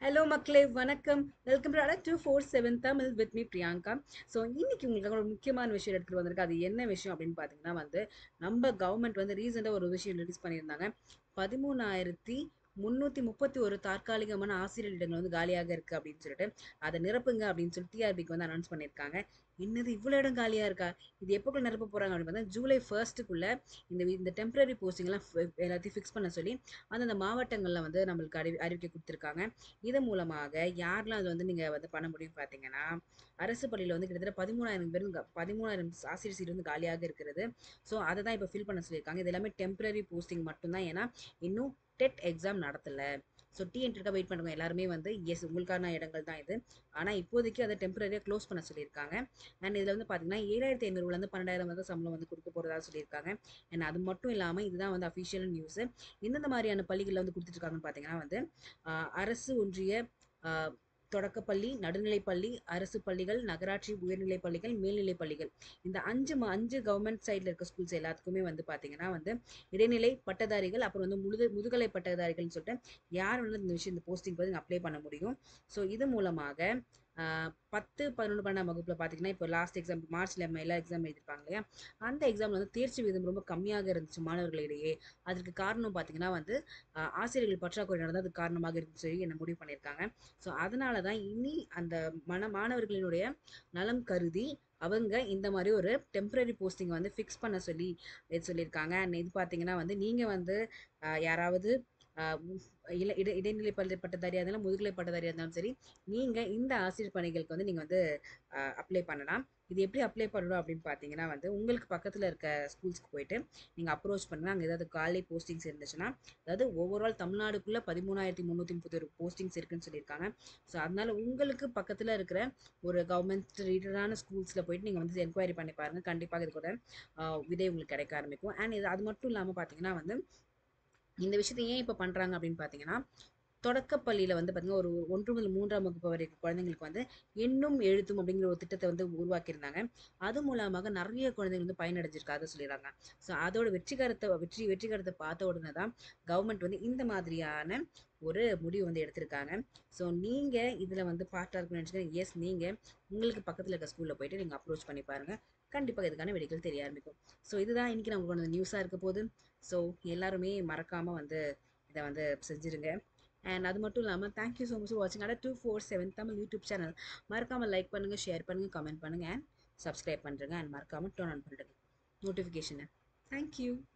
hello மக்களே வணக்கம் welcome to Adda two four seven Tamil with me Priyanka so இன்னைக்கு உங்களுக்கு ஒரு முக்கியமான விஷயம் எடுத்துகிட்டு வந்திருக்கு அது என்ன விஷயம் அப்படின்னு பார்த்தீங்கன்னா வந்து நம்ம கவர்மெண்ட் வந்து ரீசெண்டாக ஒரு விஷயம் ரிலீஸ் பண்ணியிருந்தாங்க பதிமூணாயிரத்தி முந்நூற்றி முப்பத்தி ஒரு தற்காலிகமான ஆசிரியர் இடங்கள் வந்து காலியாக இருக்குது அப்படின்னு சொல்லிட்டு அதை நிரப்புங்க அப்படின்னு சொல்லி டிஆர்பிக்கு வந்து அனௌன்ஸ் பண்ணியிருக்காங்க என்னது இவ்வளோ இடம் காலியாக இருக்கா இது எப்போக்குள்ள நிரப்ப போகிறாங்க அப்படின்னு பார்த்தா ஜூலை ஃபர்ஸ்ட்டுக்குள்ளே இந்த இந்த டெம்பரரி போஸ்டிங்லாம் எல்லாத்தையும் ஃபிக்ஸ் பண்ண சொல்லி அந்தந்த மாவட்டங்களில் வந்து நம்மளுக்கு அறிவி அறிவிக்கை கொடுத்துருக்காங்க இதன் மூலமாக யாரெல்லாம் அது வந்து நீங்கள் வந்து பண்ண முடியும் பார்த்தீங்கன்னா அரசு பள்ளியில் வந்து கிட்டத்தட்ட பதிமூணாயிரம் பேர் பதிமூணாயிரம் ஆசிரியர் சீட் வந்து காலியாக இருக்கிறது ஸோ அதை தான் இப்போ ஃபில் பண்ண சொல்லியிருக்காங்க இது எல்லாமே டெம்பரரி போஸ்டிங் மட்டும்தான் ஏன்னா இன்னும் டெட் எக்ஸாம் நடத்தலை ஸோ டிஎன்ட்ரிக்காக வெயிட் பண்ணுறவங்க எல்லாருமே வந்து எஸ் உங்களுக்கான இடங்கள் தான் இது ஆனால் இப்போதைக்கு அதை டெம்பரரியாக க்ளோஸ் பண்ண சொல்லியிருக்காங்க அண்ட் இதில் வந்து பார்த்தீங்கன்னா ஏழாயிரத்தி ஐநூறுலேருந்து பன்னெண்டாயிரம் வந்து சம்பளம் வந்து கொடுக்க போகிறதா சொல்லியிருக்காங்க அண்ட் அது மட்டும் இல்லாமல் இதுதான் வந்து அஃபிஷியல் நியூஸு எந்தெந்த மாதிரியான பள்ளிகளில் வந்து கொடுத்துட்ருக்காங்கன்னு பார்த்தீங்கன்னா வந்து அரசு ஒன்றிய தொடக்கப்பள்ளி நடுநிலைப்பள்ளி அரசு பள்ளிகள் நகராட்சி உயர்நிலை பள்ளிகள் மேல்நிலை பள்ளிகள் இந்த அஞ்சு அஞ்சு கவர்மெண்ட் சைடில் இருக்க ஸ்கூல்ஸ் எல்லாத்துக்குமே வந்து பார்த்தீங்கன்னா வந்து இடைநிலை பட்டதாரிகள் அப்புறம் வந்து முழுது முதுகலை பட்டதாரிகள்னு சொல்லிட்டு யார் வந்து இந்த விஷயம் இந்த போஸ்டிங் வந்து அப்ளை பண்ண முடியும் ஸோ இது மூலமாக பத்து பதினொன்று பன்னெண்டாம் வகுப்பில் பார்த்தீங்கன்னா இப்போ லாஸ்ட் எக்ஸாம் மார்ச்ல எல்லாம் எக்ஸாம் எழுதிருப்பாங்க இல்லையா அந்த எக்ஸாமில் வந்து தேர்ச்சி விகிதம் ரொம்ப கம்மியாக இருந்துச்சு மாணவர்களிடையே அதற்கு காரணம் பார்த்தீங்கன்னா வந்து ஆசிரியர்கள் பற்றாக்குறை நடந்தால் அது காரணமாக இருக்குன்னு சொல்லி என்ன முடிவு பண்ணியிருக்காங்க ஸோ அதனால தான் இனி அந்த மன மாணவர்களினுடைய நலம் கருதி அவங்க இந்த மாதிரி ஒரு டெம்பரரி போஸ்டிங்கை வந்து ஃபிக்ஸ் பண்ண சொல்லி சொல்லியிருக்காங்க அண்ட் இது பார்த்தீங்கன்னா வந்து நீங்கள் வந்து யாராவது இல இட இடைநிலை பள்ளி பட்டதாரியாக இருந்தாலும் முதுகலை பட்டதாரியாக இருந்தாலும் சரி நீங்கள் இந்த ஆசிரியர் பணிகளுக்கு வந்து நீங்கள் வந்து அப்ளை பண்ணலாம் இது எப்படி அப்ளை பண்ணணும் அப்படின்னு பார்த்தீங்கன்னா வந்து உங்களுக்கு பக்கத்தில் இருக்க ஸ்கூல்ஸ்க்கு போயிட்டு நீங்கள் அப்ரோச் பண்ணுங்கள் அங்கே ஏதாவது காலை போஸ்டிங்ஸ் இருந்துச்சுன்னா அதாவது ஓவரால் தமிழ்நாடுக்குள்ளே பதிமூணாயிரத்தி முந்நூற்றி முப்பத்தி ஒரு போஸ்டிங்ஸ் இருக்குன்னு சொல்லியிருக்காங்க ஸோ அதனால் உங்களுக்கு பக்கத்தில் இருக்கிற ஒரு கவர்மெண்ட் ரீடரான ஸ்கூல்ஸில் போயிட்டு நீங்கள் வந்து என்கொயரி பண்ணி பாருங்கள் கண்டிப்பாக இது கூட விதை உங்களுக்கு கிடைக்க ஆரம்பிக்கும் அண்ட் இது அது மட்டும் இல்லாமல் பார்த்தீங்கன்னா வந்து இந்த விஷயத்தை ஏன் இப்போ பண்ணுறாங்க அப்படின்னு பார்த்தீங்கன்னா தொடக்கப்பள்ளியில் வந்து பார்த்திங்கன்னா ஒரு ஒன்று முதல் மூன்றாம் வகுப்பு வரைக்கும் குழந்தைங்களுக்கு வந்து எண்ணும் எழுத்தும் அப்படிங்கிற ஒரு திட்டத்தை வந்து உருவாக்கியிருந்தாங்க அது மூலமாக நிறைய குழந்தைங்க வந்து பயனடைஞ்சிருக்காக சொல்லிடுறாங்க ஸோ அதோட வெற்றிகரத்தை வெற்றி வெற்றிகரத்தை பார்த்த உடனே தான் கவர்மெண்ட் வந்து இந்த மாதிரியான ஒரு முடிவு வந்து எடுத்திருக்காங்க ஸோ நீங்கள் இதில் வந்து பார்ட்டாக இருக்குன்னு நினச்சிக்கிறேன் எஸ் நீங்கள் உங்களுக்கு பக்கத்தில் இருக்க ஸ்கூலில் போயிட்டு நீங்கள் அப்ரோச் பண்ணி பாருங்கள் கண்டிப்பாக இதுக்கான வெடிகள் தெரிய ஆரம்பிக்கும் ஸோ இதுதான் இன்றைக்கி நம்மளோட நியூஸாக இருக்க போது ஸோ எல்லாருமே மறக்காமல் வந்து இதை வந்து செஞ்சுருங்க அண்ட் அது மட்டும் இல்லாமல் தேங்க்யூ ஸோ மச் ஃபார் வாட்சிங் Adda two four seven Tamil YouTube channel மறக்காமல் லைக் பண்ணுங்கள் ஷேர் பண்ணுங்கள் கமெண்ட் பண்ணுங்கள் அண்ட் சப்ஸ்கிரைப் பண்ணுறேங்க அண்ட் மறக்காமல் டர்ன் ஆன் பண்ணுறேங்க நோட்டிஃபிகேஷனை தேங்க்யூ